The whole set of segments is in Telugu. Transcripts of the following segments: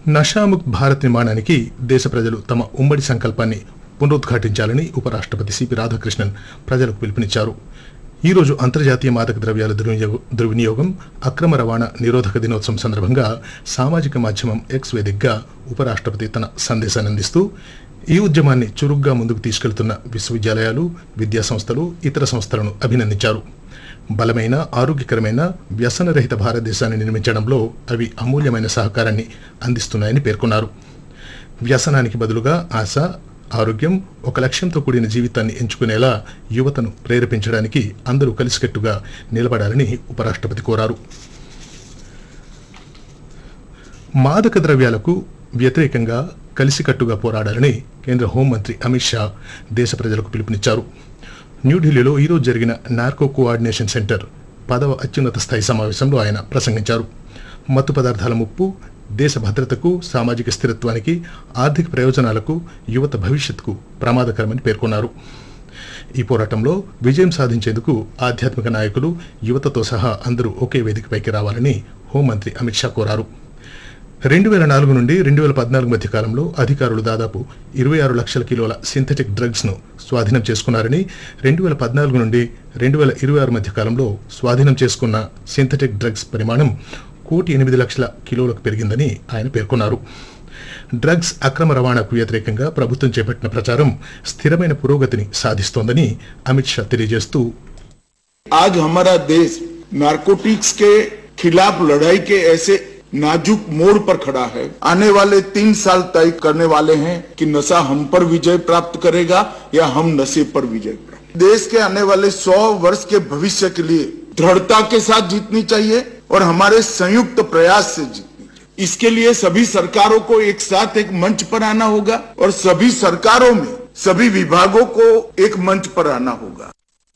నషాముక్ భారత్ నిర్మాణానికి దేశ ప్రజలు తమ ఉమ్మడి సంకల్పాన్ని పునరుద్ఘాటించాలని ఉపరాష్ట్రపతి సిపి రాధాకృష్ణన్ ప్రజలకు పిలుపునిచ్చారు ఈ రోజు అంతర్జాతీయ మాదక ద్రవ్యాల దుర్వినియోగ- దుర్వినియోగం అక్రమ రవాణా నిరోధక దినోత్సవం సందర్భంగా సామాజిక మాధ్యమం ఎక్స్ వేదికగా ఉపరాష్ట్రపతి తన సందేశాన్ని అందిస్తూ ఈ ఉద్యమాన్ని చురుగ్గా ముందుకు తీసుకెళ్తున్న విశ్వవిద్యాలయాలు విద్యా సంస్థలు ఇతర సంస్థలను అభినందించారు బలమైన ఆరోగ్యకరమైన వ్యసనరహిత భారతదేశాన్ని నిర్మించడంలో అవి అమూల్యమైన సహకారాన్ని అందిస్తున్నాయని పేర్కొన్నారు వ్యసనానికి బదులుగా ఆశ ఆరోగ్యం ఒక లక్ష్యంతో కూడిన జీవితాన్ని ఎంచుకునేలా యువతను ప్రేరేపించడానికి అందరూ కలిసికట్టుగా నిలబడాలని ఉపరాష్ట్రపతి కోరారు మాదక ద్రవ్యాలకు వ్యతిరేకంగా కలిసికట్టుగా పోరాడాలని కేంద్ర హోంమంత్రి అమిత్ షా దేశ ప్రజలకు పిలుపునిచ్చారు న్యూఢిల్లీలో ఈరోజు జరిగిన నార్కో కోఆర్డినేషన్ సెంటర్ పదవ అత్యున్నత స్థాయి సమావేశంలో ఆయన ప్రసంగించారు మత్తు పదార్థాల ముప్పు దేశ భద్రతకు సామాజిక స్థిరత్వానికి ఆర్థిక ప్రయోజనాలకు యువత భవిష్యత్తుకు ప్రమాదకరమని పేర్కొన్నారు ఈ పోరాటంలో విజయం సాధించేందుకు ఆధ్యాత్మిక నాయకులు యువతతో సహా అందరూ ఒకే వేదికపైకి రావాలని హోంమంత్రి అమిత్ షా కోరారు రెండు వేల నాలుగు నుండి రెండు వేల పద్నాలుగు మధ్య కాలంలో అధికారులు దాదాపు ఇరవై ఆరు లక్షల కిలోల సింథటిక్ డ్రగ్స్ ను స్వాధీనం చేసుకున్నారని రెండు వేల పద్నాలుగు నుండి రెండు వేల ఇరవై ఆరు మధ్య కాలంలో స్వాధీనం చేసుకున్న సింథటిక్ డ్రగ్స్ పరిమాణం కోటి ఎనిమిది లక్షల కిలోలకు పెరిగిందని ఆయన పేర్కొన్నారు డ్రగ్స్ అక్రమ రవాణాకు వ్యతిరేకంగా ప్రభుత్వం చేపట్టిన ప్రచారం స్థిరమైన పురోగతిని సాధిస్తోందని అమిత్ షా తెలియజేస్తూ आज हमारा देश नारकोटिक्स के खिलाफ लड़ाई के ऐसे नाजुक मोड़ पर खड़ा है आने वाले तीन साल तय करने वाले हैं कि नशा हम पर विजय प्राप्त करेगा या हम नशे पर विजय प्राप्त देश के आने वाले सौ वर्ष के भविष्य के लिए दृढ़ता के साथ जीतनी चाहिए और हमारे संयुक्त प्रयास से जीतनी चाहिए इसके लिए सभी सरकारों को एक साथ एक मंच पर आना होगा और सभी सरकारों में सभी विभागों को एक मंच पर आना होगा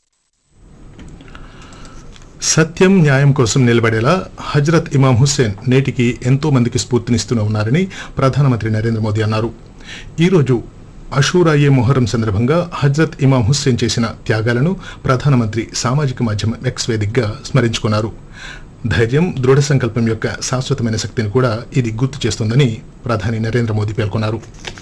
సత్యం న్యాయం కోసం నిలబడేలా హజ్రత్ ఇమాం హుస్సేన్ నేటికి ఎంతో మందికి స్ఫూర్తినిస్తూనే ఉన్నారని ప్రధానమంత్రి నరేంద్ర మోదీ అన్నారు ఈరోజు అషూరా ఏ మొహరం సందర్భంగా హజ్రత్ ఇమాం హుస్సేన్ చేసిన త్యాగాలను ప్రధానమంత్రి సామాజిక మాధ్యమం ఎక్స్ వేదికగా స్మరించుకున్నారు ధైర్యం దృఢ సంకల్పం యొక్క శాశ్వతమైన శక్తిని కూడా ఇది గుర్తు చేస్తోందని ప్రధాని నరేంద్ర మోదీ పేర్కొన్నారు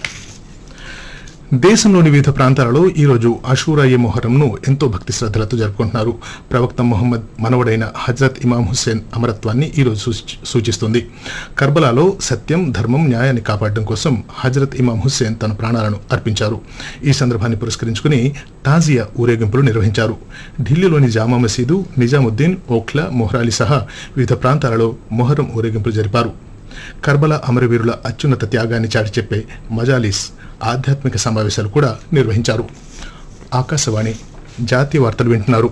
దేశంలోని వివిధ ప్రాంతాలలో ఈ రోజు అషూరా ఏ మొహరంను ఎంతో భక్తి శ్రద్ధలతో జరుపుకుంటున్నారు ప్రవక్త మొహమ్మద్ మనవడైన హజరత్ ఇమాం హుస్సేన్ అమరత్వాన్ని ఈ రోజు సూచి- సూచిస్తుంది కర్బలాలో సత్యం ధర్మం న్యాయాన్ని కాపాడడం కోసం హజరత్ ఇమాం హుస్సేన్ తన ప్రాణాలను అర్పించారు ఈ సందర్భాన్ని పురస్కరించుకుని తాజియా ఊరేగింపులు నిర్వహించారు ఢిల్లీలోని జామా మసీదు నిజాముద్దీన్ ఓఖ్లా మొహ్రాలి సహా వివిధ ప్రాంతాలలో మొహరం ఊరేగింపులు జరిపారు కర్బలా అమరవీరుల అత్యున్నత త్యాగాన్ని చాటి చెప్పే మజాలిస్ ఆధ్యాత్మిక సమావేశాలు కూడా నిర్వహించారు ఆకాశవాణి జాతీయ వార్తలు వింటున్నారు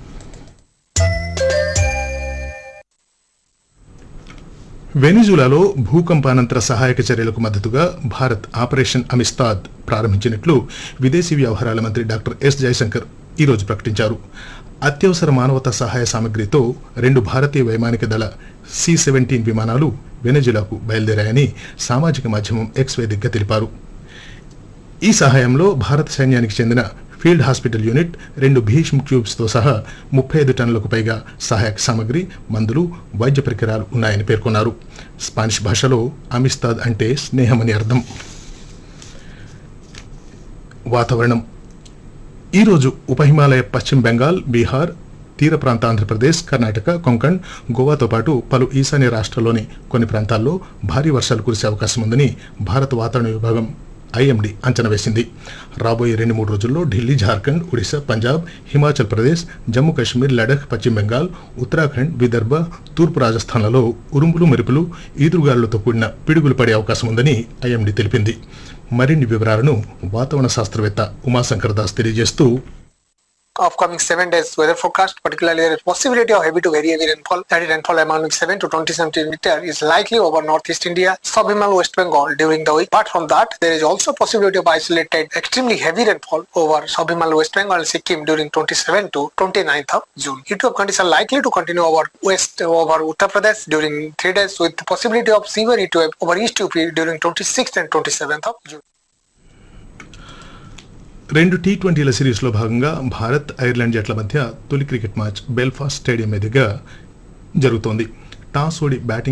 వెనిజులాలో భూకంపానంతర సహాయక చర్యలకు మద్దతుగా భారత్ ఆపరేషన్ అమిస్తాద్ ప్రారంభించినట్లు విదేశీ వ్యవహారాల మంత్రి డాక్టర్ ఎస్ జయశంకర్ ఈరోజు ప్రకటించారు అత్యవసర మానవతా సహాయ సామగ్రితో రెండు భారతీయ వైమానిక దళ సి సెవెంటీన్ విమానాలు వెనజులాకు బయలుదేరాయని సామాజిక మాధ్యమం ఎక్స్ వేదికగా తెలిపారు ఈ సహాయంలో భారత సైన్యానికి చెందిన ఫీల్డ్ హాస్పిటల్ యూనిట్ రెండు భీష్మ్ ట్యూబ్స్తో సహా ముప్పై ఐదు టన్నులకు పైగా సహాయక సామగ్రి మందులు వైద్య పరికరాలు ఉన్నాయని పేర్కొన్నారు స్పానిష్ భాషలో అమిస్తాద్ అంటే స్నేహమని అర్థం వాతావరణం ఈరోజు ఉప హిమాలయ పశ్చిమ బెంగాల్ బీహార్ తీర ప్రాంత ఆంధ్రప్రదేశ్ కర్ణాటక కొంకణ్ గోవాతో పాటు పలు ఈశాన్య రాష్ట్రాల్లోని కొన్ని ప్రాంతాల్లో భారీ వర్షాలు కురిసే అవకాశం ఉందని భారత వాతావరణ విభాగం ఐఎండీ అంచనా వేసింది రాబోయే రెండు మూడు రోజుల్లో ఢిల్లీ జార్ఖండ్ ఒడిశా పంజాబ్ హిమాచల్ ప్రదేశ్ జమ్మూ కాశ్మీర్ లడఖ్ పశ్చిమ బెంగాల్ ఉత్తరాఖండ్ విదర్భ తూర్పు రాజస్థాన్లలో ఉరుములు మెరుపులు ఈదురుగాలులతో కూడిన పిడుగులు పడే అవకాశం ఉందని ఐఎండీ తెలిపింది మరిన్ని వివరాలను వాతావరణ శాస్త్రవేత్త ఉమాశంకర్ దాస్ తెలియజేస్తూ upcoming seven days weather forecast, particularly there is possibility of heavy to very heavy rainfall. That is rainfall amounting 7 to 20 centimeter is likely over northeast India, sub-Himal West Bengal during the week. Apart from that, there is also possibility of isolated extremely heavy rainfall over sub-Himal West Bengal and Sikkim during 27 to 29th of June. Heat wave conditions are likely to continue over west over Uttar Pradesh during three days with the possibility of severe heat wave over East UP during 26th and 27th of June. రెండు టీ ట్వంటీల సిరీస్లో భాగంగా భారత్ ఐర్లాండ్ జట్ల మధ్య తొలి క్రికెట్ మ్యాచ్ బెల్ఫాస్ట్ స్టేడియం మీదుగా జరుగుతోంది టాస్ ఓడి బ్యాటింగ్